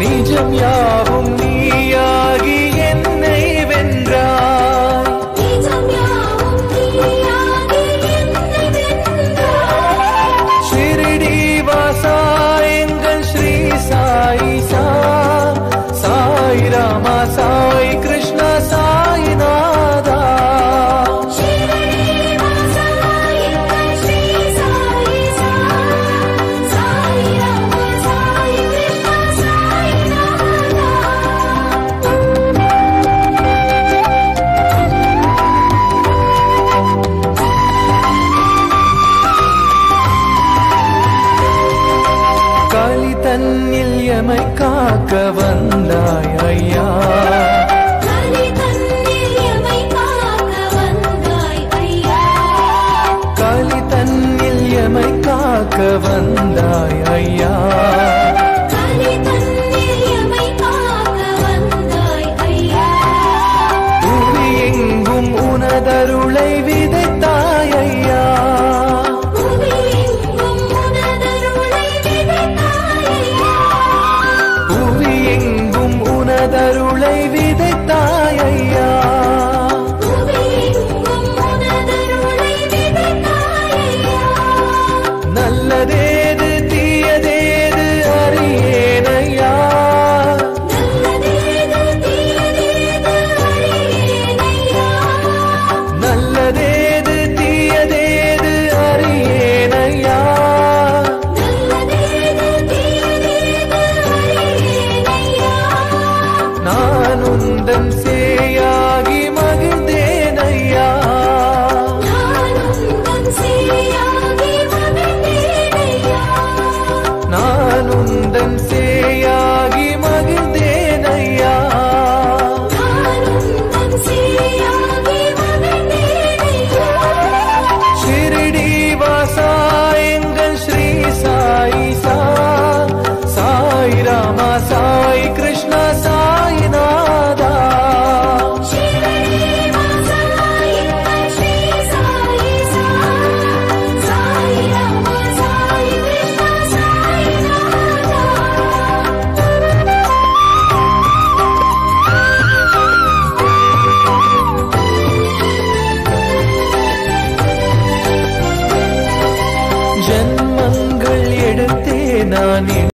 நிஜம் யாவும் நீயாகி என்னை வென்றாய் நிஜம் யாவும் நீயாகி என்னை வென்றாய். ஷிரடி வாசா எங்கள் ஸ்ரீ சாய் சா சாய் ராமா சாய் கிருஷ்ணா சாய் நாதா ஷிரடி வாசா எங்கள் ஸ்ரீ சாயி சா. சாய் ராமா சாய் கிருஷ்ணா சாய் நாதா. களி தன்னில் எமை காக்க வந்தாய் ஐயா கலி தன்னில் எமை காக்க வந்தாய் ஐயா. களி தன்னில் எமை காக்க வந்தாய் ஐயா கலி தன்னில் எமை காக்க வந்தாய் ஐயா. புவி எங்கும் உனதருளை விதைத்தாய் ஐயா புவியெங்கும் உனதருளை விதைத்தாய் ஐயா. புவி எங்கும் உனதருளை விதைத்தாய் ஐயா புவியெங்கும் உனதருளை விதைத்தாய் ஐயா. நல்லதேது தீயதேது அறியேனையா நல்லதேது தீயதேது அறியேனையா. நல்லதேது தீயதேது அறியேனையா நல்லதேது தீயதேது அறியேனையா. நான் உந்தன் சேயாகி மகிழ்ந்தேனையா நான் உந்தன் சேயாகி மகிழ்ந்தேனையா. நான் உந்தன் சேயாகி மகிழ்ந்தேனையா நான் உந்தன் சேயாகி மகிழ்ந்தேனையா. ஷிரடி வாசா எங்கள் ஸ்ரீ சாய் சா சாய் ராமா சாய் கிருஷ்ணா சாய் நாதா ஷிரடி வாசா எங்கள் ஸ்ரீ சாயி சா. சாய் ராமா சாய் கிருஷ்ணா சாய் நாதா. ஜன்மங்கள் எடுத்தே நான்